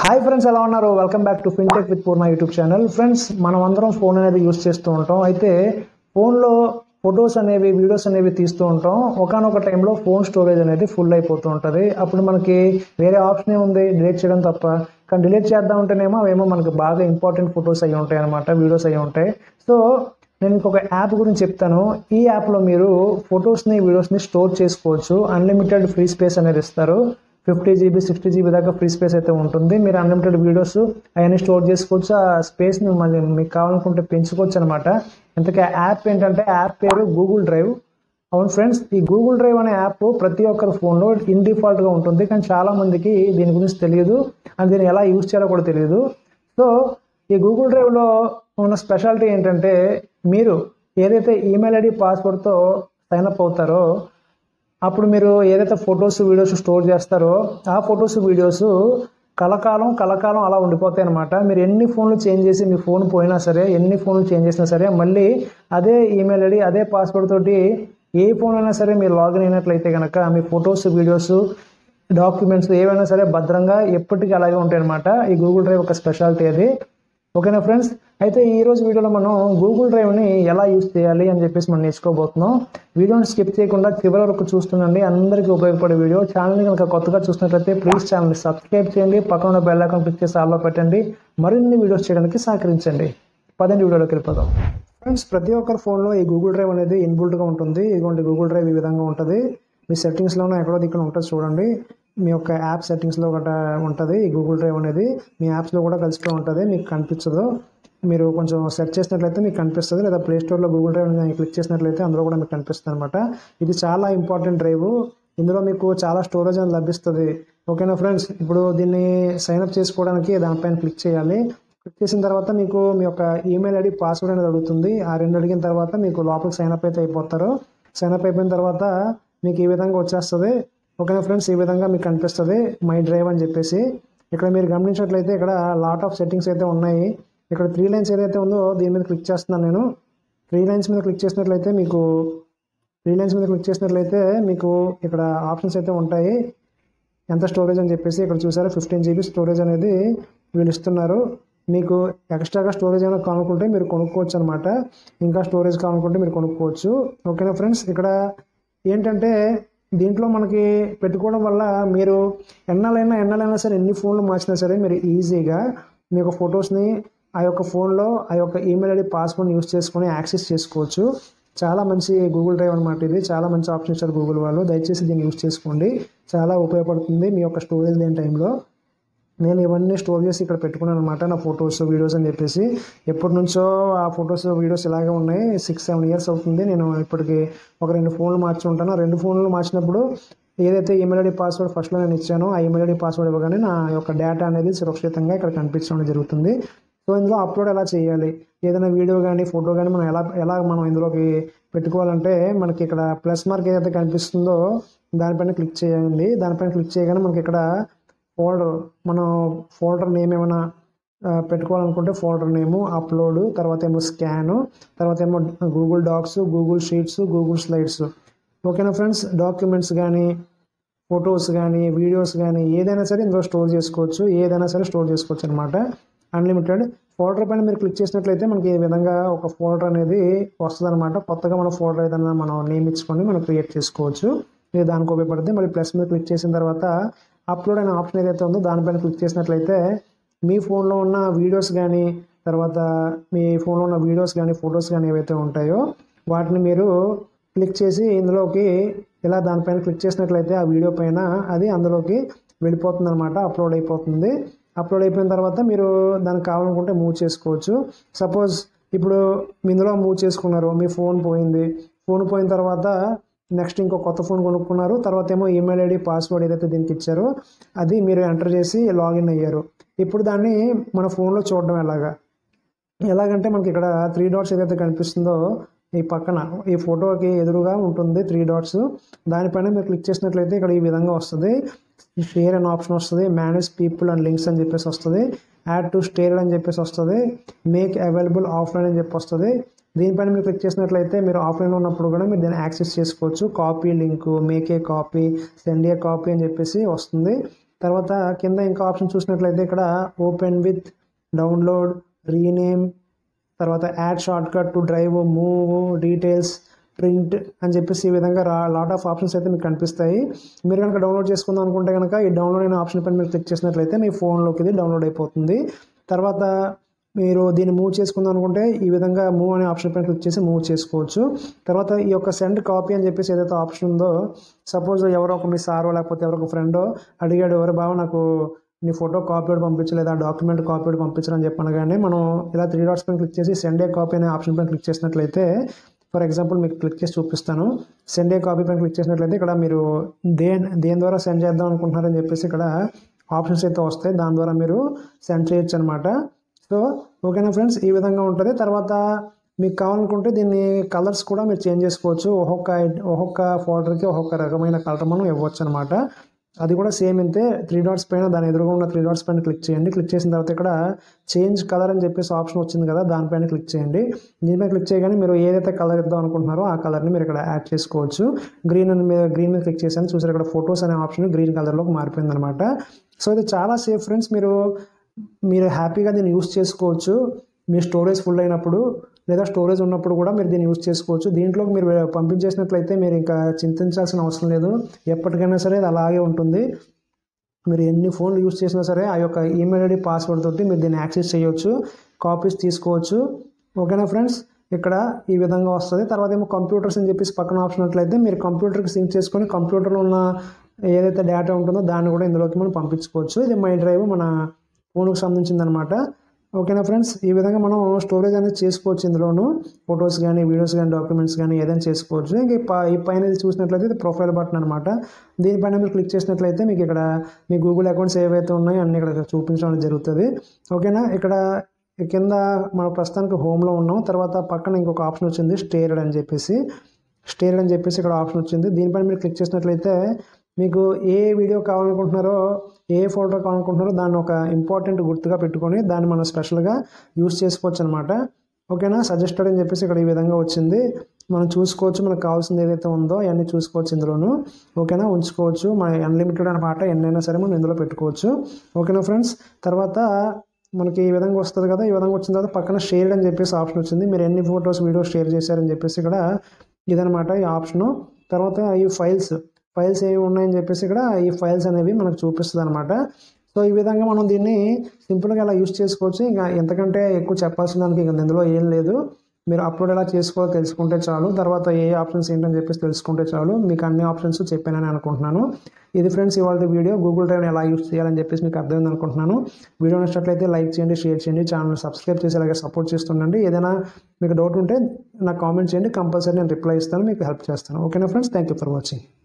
hi friends ఎలా ఉన్నారు welcome back to fintech with Purna YouTube channel friends మనం అందరం ఫోన్ అనేది యూస్ చేస్తూ ఉంటాం అయితే ఫోన్లో ఫొటోస్ అనేవి వీడియోస్ అనేవి తీస్తూ ఉంటాం ఒకనొక టైంలో ఫోన్ స్టోరేజ్ అనేది ఫుల్ అయిపోతూ ఉంటుంది అప్పుడు మనకి వేరే ఆప్షన్ ఉంది డిలీట్ చేయడం తప్ప కానీ డిలీట్ చేద్దాం ఉంటేనేమో అవేమో మనకి బాగా ఇంపార్టెంట్ ఫొటోస్ అయి ఉంటాయి అనమాట వీడియోస్ అయి ఉంటాయి సో నేను ఇంకొక యాప్ గురించి చెప్తాను ఈ యాప్లో మీరు ఫొటోస్ని వీడియోస్ని స్టోర్ చేసుకోవచ్చు అన్లిమిటెడ్ ఫ్రీ స్పేస్ అనేది ఇస్తారు ఫిఫ్టీ జీబీ సిక్స్టీ జీబీ దాకా ఫ్రీ స్పేస్ అయితే ఉంటుంది మీరు అన్లిమిటెడ్ వీడియోస్ అవన్నీ స్టోర్ చేసుకోవచ్చు ఆ స్పేస్ని మళ్ళీ మీకు కావాలనుకుంటే పెంచుకోవచ్చు అనమాట ఇంతకీ ఆ యాప్ ఏంటంటే యాప్ పేరు గూగుల్ డ్రైవ్ అవును ఫ్రెండ్స్ ఈ గూగుల్ డ్రైవ్ అనే యాప్ ప్రతి ఒక్కరి ఫోన్లో ఇన్ డిఫాల్ట్గా ఉంటుంది కానీ చాలా మందికి దీని గురించి తెలియదు అండ్ దీన్ని ఎలా యూజ్ చేయాలో కూడా తెలియదు సో ఈ గూగుల్ డ్రైవ్లో ఉన్న స్పెషాలిటీ ఏంటంటే మీరు ఏదైతే ఈమెయిల్ ఐడి పాస్వర్డ్తో సైన్ అప్ అవుతారో అప్పుడు మీరు ఏదైతే ఫొటోస్ వీడియోస్ స్టోర్ చేస్తారో ఆ ఫొటోస్ వీడియోస్ కలకాలం కలకాలం అలా ఉండిపోతాయి అనమాట మీరు ఎన్ని ఫోన్లు చేంజ్ చేసి మీ ఫోన్ పోయినా సరే ఎన్ని ఫోన్లు చేంజ్ చేసినా సరే మళ్ళీ అదే ఈమెయిల్ ఐడి అదే పాస్వర్డ్ తోటి ఏ ఫోన్ అయినా సరే మీరు లాగిన్ అయినట్లయితే కనుక మీ ఫొటోస్ వీడియోస్ డాక్యుమెంట్స్ ఏవైనా సరే భద్రంగా ఎప్పటికీ అలాగే ఉంటాయి అనమాట ఈ గూగుల్ డ్రైవ్ ఒక స్పెషాలిటీ అది ఓకేనా ఫ్రెండ్స్ అయితే ఈ రోజు వీడియోలో మనం గూగుల్ డ్రైవ్ని ఎలా యూస్ చేయాలి అని చెప్పేసి మనం నేర్చుకోబోతున్నాం వీడియోని స్కిప్ చేయకుండా చివరి వరకు చూస్తుండండి అందరికీ ఉపయోగపడే వీడియో ఛానల్ని కనుక కొత్తగా చూసినట్లయితే ప్లీజ్ ఛానల్ని సబ్స్క్రైబ్ చేయండి పక్కన ఉన్న బెల్ ఐకాన్ క్లిక్ చేసి ఆల్లో పెట్టండి మరిన్ని వీడియోస్ చేయడానికి సహకరించండి పదండి వీడియోలోకి వెళ్ళిపోదాం ఫ్రెండ్స్ ప్రతి ఒక్కరి ఫోన్లో ఈ గూగుల్ డ్రైవ్ అనేది ఇన్బుల్ట్గా ఉంటుంది ఇదిగోండి గూగుల్ డ్రైవ్ ఈ విధంగా ఉంటుంది మీ సెట్టింగ్స్లోనే ఎక్కడో దిక్కున ఉంటుంది చూడండి మీ యొక్క యాప్ సెట్టింగ్స్లో గట్రా ఉంటుంది ఈ గూగుల్ డ్రైవ్ అనేది మీ యాప్స్లో కూడా కలిసిపోయి ఉంటుంది మీకు కనిపించదు మీరు కొంచెం సెర్చ్ చేసినట్లయితే మీకు కనిపిస్తుంది లేదా ప్లే స్టోర్లో గూగుల్ డ్రైవ్ అని క్లిక్ చేసినట్లయితే అందులో కూడా మీకు కనిపిస్తుంది అనమాట ఇది చాలా ఇంపార్టెంట్ డ్రైవ్ ఇందులో మీకు చాలా స్టోరేజ్ అనేది లభిస్తుంది ఓకేనా ఫ్రెండ్స్ ఇప్పుడు దీన్ని సైన్అప్ చేసుకోవడానికి దానిపైన క్లిక్ చేయాలి క్లిక్ చేసిన తర్వాత మీకు మీ యొక్క ఈమెయిల్ ఐడి పాస్వర్డ్ అనేది అడుగుతుంది ఆ రెండు అడిగిన తర్వాత మీకు లోపలికి సైన్అప్ అయితే అయిపోతారు సైన్అప్ అయిపోయిన తర్వాత మీకు ఈ విధంగా వచ్చేస్తుంది ఓకేనా ఫ్రెండ్స్ ఈ విధంగా మీకు కనిపిస్తుంది మై డ్రైవ్ అని చెప్పేసి ఇక్కడ మీరు గమనించినట్లయితే ఇక్కడ లాట్ ఆఫ్ సెట్టింగ్స్ అయితే ఉన్నాయి ఇక్కడ త్రీ లైన్స్ ఏదైతే ఉందో దీని మీద క్లిక్ చేస్తున్నాను నేను త్రీ లైన్స్ మీద క్లిక్ చేసినట్లయితే మీకు త్రీ లైన్స్ మీద క్లిక్ చేసినట్లయితే మీకు ఇక్కడ ఆప్షన్స్ అయితే ఉంటాయి ఎంత స్టోరేజ్ అని చెప్పేసి ఇక్కడ చూసారా ఫిఫ్టీన్ జీబీ స్టోరేజ్ అనేది వీళ్ళు ఇస్తున్నారు మీకు ఎక్స్ట్రాగా స్టోరేజ్ ఏమైనా కానుకుంటే మీరు కొనుక్కోవచ్చు అనమాట ఇంకా స్టోరేజ్ కావాలనుకుంటే మీరు కొనుక్కోవచ్చు ఓకేనా ఫ్రెండ్స్ ఇక్కడ ఏంటంటే దీంట్లో మనకి పెట్టుకోవడం వల్ల మీరు ఎన్నాలైనా ఎన్నాలైనా సరే ఎన్ని ఫోన్లు మార్చినా సరే మీరు ఈజీగా మీ యొక్క ఫొటోస్ని ఆ యొక్క ఫోన్లో ఆ యొక్క ఈమెయిల్ ఐడి పాస్వర్డ్ యూస్ చేసుకొని యాక్సెస్ చేసుకోవచ్చు చాలా మంచి గూగుల్ డ్రైవ్ అనమాట ఇది చాలా మంచి ఆప్షన్ ఇచ్చారు గూగుల్ వాళ్ళు దయచేసి దీన్ని యూస్ చేసుకోండి చాలా ఉపయోగపడుతుంది మీ యొక్క స్టోరేజ్ లేని టైంలో నేను ఇవన్నీ స్టోర్ చేసి ఇక్కడ పెట్టుకున్నాను అనమాట నా ఫొటోస్ వీడియోస్ అని చెప్పేసి ఎప్పటి నుంచో ఆ ఫొటోస్ వీడియోస్ ఇలాగే ఉన్నాయి సిక్స్ సెవెన్ ఇయర్స్ అవుతుంది నేను ఇప్పటికి ఒక రెండు ఫోన్లు మార్చి ఉంటాను ఆ రెండు ఫోన్లు మార్చినప్పుడు ఏదైతే ఈమెయిల్ ఐడి పాస్వర్డ్ ఫస్ట్లో నేను ఇచ్చానో ఆ ఈమెయిల్ ఐడి పాస్వర్డ్ ఇవ్వగానే నా యొక్క డేటా అనేది సురక్షితంగా ఇక్కడ కనిపించడం జరుగుతుంది సో ఇందులో అప్లోడ్ ఎలా చేయాలి ఏదైనా వీడియో కానీ ఫోటో కానీ మనం ఎలా ఎలా మనం ఇందులోకి పెట్టుకోవాలంటే మనకి ఇక్కడ ప్లస్ మార్క్ ఏదైతే కనిపిస్తుందో దానిపైన క్లిక్ చేయండి దానిపైన క్లిక్ చేయగానే మనకి ఇక్కడ ఫోల్డర్ మనం ఫోల్డర్ నేమ్ ఏమైనా ఆ, పెట్టుకోవాలనుకుంటే ఫోల్డర్ నేము అప్లోడ్ తర్వాత ఏమో స్కాను తర్వాత ఏమో Google Docs Google Sheets Google Slides ఓకేనా ఫ్రెండ్స్ డాక్యుమెంట్స్ కానీ ఫొటోస్ కానీ వీడియోస్ కానీ ఏదైనా సరే ఇందులో స్టోర్ చేసుకోవచ్చు ఏదైనా సరే స్టోర్ చేసుకోవచ్చు అనమాట అన్లిమిటెడ్ ఫోల్డర్ పైన మీరు క్లిక్ చేసినట్లయితే మనకి ఈ విధంగా ఒక ఫోల్డర్ అనేది వస్తుంది అనమాట కొత్తగా మన ఫోల్డర్ ఏదైనా మనం నేమ్ ఇచ్చుకొని మనం క్రియేట్ చేసుకోవచ్చు ఇది దానికి ఉపయోగపడుతుంది మళ్ళీ ప్లస్ మీద క్లిక్ చేసిన తర్వాత అప్లోడ్ అనే ఆప్షన్ ఏదైతే ఉందో దానిపైన క్లిక్ చేసినట్లయితే మీ ఫోన్లో ఉన్న వీడియోస్ కానీ తర్వాత మీ ఫోన్లో ఉన్న వీడియోస్ కానీ ఫొటోస్ కానీ ఏవైతే ఉంటాయో వాటిని మీరు క్లిక్ చేసి ఇందులోకి ఇలా దానిపైన క్లిక్ చేసినట్లయితే ఆ వీడియో పైన అది అందులోకి వెళ్ళిపోతుంది అనమాట అప్లోడ్ అయిపోతుంది అప్లోడ్ అయిపోయిన తర్వాత మీరు దానికి కావాలనుకుంటే మూవ్ చేసుకోవచ్చు సపోజ్ ఇప్పుడు మీ ఇందులో మూవ్ చేసుకున్నారు మీ ఫోన్ పోయింది ఫోన్ పోయిన తర్వాత నెక్స్ట్ ఇంకో కొత్త ఫోన్ కొనుక్కున్నారు తర్వాత ఏమో ఈమెయిల్ ఐడి పాస్వర్డ్ ఏదైతే దీనికి ఇచ్చారో అది మీరు ఎంటర్ చేసి లాగిన్ అయ్యారు ఇప్పుడు దాన్ని మన ఫోన్లో చూడడం ఎలాగా ఎలాగంటే మనకి ఇక్కడ త్రీ డాట్స్ ఏదైతే కనిపిస్తుందో ఈ పక్కన ఈ ఫోటోకి ఎదురుగా ఉంటుంది త్రీ డాట్స్ దానిపైన మీరు క్లిక్ చేసినట్లయితే ఇక్కడ ఈ విధంగా వస్తుంది షేర్ అనే ఆప్షన్ వస్తుంది మేనేజ్ పీపుల్ అండ్ లింక్స్ అని చెప్పేసి వస్తుంది యాడ్ టు స్టేర్ అని చెప్పేసి వస్తుంది మేక్ అవైలబుల్ ఆఫ్లైన్ అని చెప్పి వస్తుంది దీనిపైన మీరు క్లిక్ చేసినట్లయితే మీరు ఆఫ్లైన్లో ఉన్నప్పుడు కూడా మీరు దీన్ని యాక్సెస్ చేసుకోవచ్చు copy link make a copy send a copy అని చెప్పేసి వస్తుంది తర్వాత కింద ఇంకా ఆప్షన్ చూసినట్లయితే ఇక్కడ ఓపెన్ విత్ డౌన్లోడ్ రీనేమ్ తర్వాత add shortcut to drive move details print అని చెప్పేసి ఈ విధంగా రా లాట్ ఆఫ్ ఆప్షన్స్ అయితే మీకు కనిపిస్తాయి మీరు కనుక డౌన్లోడ్ చేసుకుందాం అనుకుంటే కనుక ఈ డౌన్లోడ్ అయిన ఆప్షన్ పైన మీరు క్లిక్ చేసినట్లయితే మీ ఫోన్లోకి ఇది డౌన్లోడ్ అయిపోతుంది తర్వాత మీరు దీన్ని మూవ్ చేసుకుందాం అనుకుంటే ఈ విధంగా మూవ్ అనే ఆప్షన్ పైన క్లిక్ చేసి మూవ్ చేసుకోవచ్చు తర్వాత ఈ యొక్క సెండ్ కాపీ అని చెప్పేసి ఏదైతే ఆప్షన్ ఉందో సపోజ్ ఎవరో ఒక మీ సారో లేకపోతే ఎవరో ఒక ఫ్రెండో అడిగాడు ఎవరు బావ నాకు నీ ఫోటో కాపీ పంపించు లేదా డాక్యుమెంట్ కాపీ పంపించని చెప్పి అనగానే మనం ఇలా త్రీ డాట్స్ పైన క్లిక్ చేసి సెండ్ ఏ కాపీ అనే ఆప్షన్ పైన క్లిక్ చేసినట్లయితే ఫర్ ఎగ్జాంపుల్ మీకు క్లిక్ చేసి చూపిస్తాను సెండ్ ఏ కాపీ పైన క్లిక్ చేసినట్లయితే ఇక్కడ మీరు దేని దేని ద్వారా సెండ్ చేద్దాం అనుకుంటున్నారని చెప్పేసి ఇక్కడ ఆప్షన్స్ అయితే వస్తాయి దాని ద్వారా మీరు సెండ్ చేయొచ్చు అనమాట సో ఓకేనా ఫ్రెండ్స్ ఈ విధంగా ఉంటుంది తర్వాత మీకు కావాలనుకుంటే దీన్ని కలర్స్ కూడా మీరు చేంజ్ చేసుకోవచ్చు ఒక్కొక్క ఒక్కొక్క ఫోల్డర్కి ఒక్కొక్క రకమైన కలర్ మనం ఇవ్వచ్చు అనమాట అది కూడా సేమ్ ఇంతే త్రీ డాట్స్ పైన దాని ఎదురుగా ఉన్న త్రీ డాట్స్ పైన క్లిక్ చేయండి క్లిక్ చేసిన తర్వాత ఇక్కడ చేంజ్ కలర్ అని చెప్పేసి ఆప్షన్ వచ్చింది కదా దానిపైన క్లిక్ చేయండి దీనిపైన క్లిక్ చేయగానే మీరు ఏదైతే కలర్ ఇద్దాం అనుకుంటున్నారో ఆ కలర్ని మీరు ఇక్కడ యాడ్ చేసుకోవచ్చు గ్రీన్ అని మీద గ్రీన్ మీద క్లిక్ చేశాను చూసారు ఇక్కడ ఫొటోస్ అనే ఆప్షన్ గ్రీన్ కలర్లోకి మారిపోయింది అనమాట సో ఇది చాలా సేఫ్ ఫ్రెండ్స్ మీరు మీరు హ్యాపీగా దీన్ని యూస్ చేసుకోవచ్చు మీ స్టోరేజ్ ఫుల్ అయినప్పుడు లేదా స్టోరేజ్ ఉన్నప్పుడు కూడా మీరు దీన్ని యూస్ చేసుకోవచ్చు దీంట్లోకి మీరు పంపించేసినట్లయితే మీరు ఇంకా చింతించాల్సిన అవసరం లేదు ఎప్పటికైనా సరే అది అలాగే ఉంటుంది మీరు ఎన్ని ఫోన్లు యూస్ చేసినా సరే ఆ యొక్క ఈమెయిల్ ఐడి పాస్వర్డ్ తోటి మీరు దీన్ని యాక్సెస్ చేయొచ్చు కాపీస్ తీసుకోవచ్చు ఓకేనా ఫ్రెండ్స్ ఇక్కడ ఈ విధంగా వస్తుంది తర్వాత ఏమో కంప్యూటర్స్ అని చెప్పేసి పక్కన ఆప్షన్ అట్లయితే మీరు కంప్యూటర్కి సింక్ చేసుకొని కంప్యూటర్లో ఉన్న ఏదైతే డేటా ఉంటుందో దాన్ని కూడా ఇందులోకి మనం పంపించుకోవచ్చు ఇది మై డ్రైవ్ మన ఫోన్కి సంబంధించింది అనమాట ఓకేనా ఫ్రెండ్స్ ఈ విధంగా మనం స్టోరేజ్ అనేది చేసుకోవచ్చు ఇందులోను ఫొటోస్ కానీ వీడియోస్ కానీ డాక్యుమెంట్స్ కానీ ఏదైనా చేసుకోవచ్చు ఇంకా ఈ ప- ఈ పైన ఇది చూసినట్లయితే ఇది ప్రొఫైల్ బటన్ అనమాట దీనిపైన మీరు క్లిక్ చేసినట్లయితే మీకు ఇక్కడ మీ గూగుల్ అకౌంట్స్ ఏవైతే ఉన్నాయో అన్ని ఇక్కడ చూపించడం అనేది జరుగుతుంది ఓకేనా ఇక్కడ కింద మనం ప్రస్తుతానికి హోమ్లో ఉన్నాం తర్వాత పక్కన ఇంకొక ఆప్షన్ వచ్చింది స్టేర్డ్ అని చెప్పేసి స్టేర్డ్ అని చెప్పేసి ఇక్కడ ఆప్షన్ వచ్చింది దీనిపైన మీరు క్లిక్ చేసినట్లయితే మీకు ఏ వీడియో కావాలనుకుంటున్నారో ఏ ఫోటో కావాలనుకుంటున్నారో దాన్ని ఒక ఇంపార్టెంట్ గుర్తుగా పెట్టుకొని దాన్ని మనం స్పెషల్గా యూస్ చేసుకోవచ్చు అనమాట ఓకేనా సజెస్టెడ్ అని చెప్పేసి ఇక్కడ ఈ విధంగా వచ్చింది మనం చూసుకోవచ్చు మనకు కావాల్సింది ఏదైతే ఉందో అవన్నీ చూసుకోవచ్చు ఇందులోను ఓకేనా ఉంచుకోవచ్చు మన అన్లిమిటెడ్ అనమాట ఎన్నైనా సరే మనం ఇందులో పెట్టుకోవచ్చు ఓకేనా ఫ్రెండ్స్ తర్వాత మనకి ఈ విధంగా వస్తుంది కదా ఈ విధంగా వచ్చిన తర్వాత పక్కన షేర్ అని చెప్పేసి ఆప్షన్ వచ్చింది మీరు ఎన్ని ఫొటోస్ వీడియోస్ షేర్ చేశారని చెప్పేసి ఇక్కడ ఇదనమాట ఈ ఆప్షను తర్వాత ఈ ఫైల్స్ ఫైల్స్ ఏవి ఉన్నాయని చెప్పేసి ఇక్కడ ఈ ఫైల్స్ అనేవి మనకు చూపిస్తుంది అనమాట సో ఈ విధంగా మనం దీన్ని సింపుల్గా ఇలా యూస్ చేసుకోవచ్చు ఇంకా ఎంతకంటే ఎక్కువ చెప్పాల్సిన దానికి ఇంకా ఇందులో ఏం లేదు మీరు అప్లోడ్ ఎలా చేసుకోవాలో తెలుసుకుంటే చాలు తర్వాత ఏ ఆప్షన్స్ ఏంటని చెప్పేసి తెలుసుకుంటే చాలు మీకు అన్ని ఆప్షన్స్ చెప్పానని అనుకుంటున్నాను ఇది ఫ్రెండ్స్ ఇవాళ వీడియో గూగుల్ డ్రైవ్ని ఎలా యూస్ చేయాలని చెప్పేసి మీకు అర్థమైంది అనుకుంటున్నాను వీడియో నచ్చినట్లయితే లైక్ చేయండి షేర్ చేయండి ఛానల్ సబ్స్క్రైబ్ చేసి అలాగే సపోర్ట్ చేస్తుండండి ఏదైనా మీకు డౌట్ ఉంటే నాకు కామెంట్ చేయండి కంపల్సరీ నేను రిప్లై ఇస్తాను మీకు హెల్ప్ చేస్తాను ఓకేనా friends thank you for watching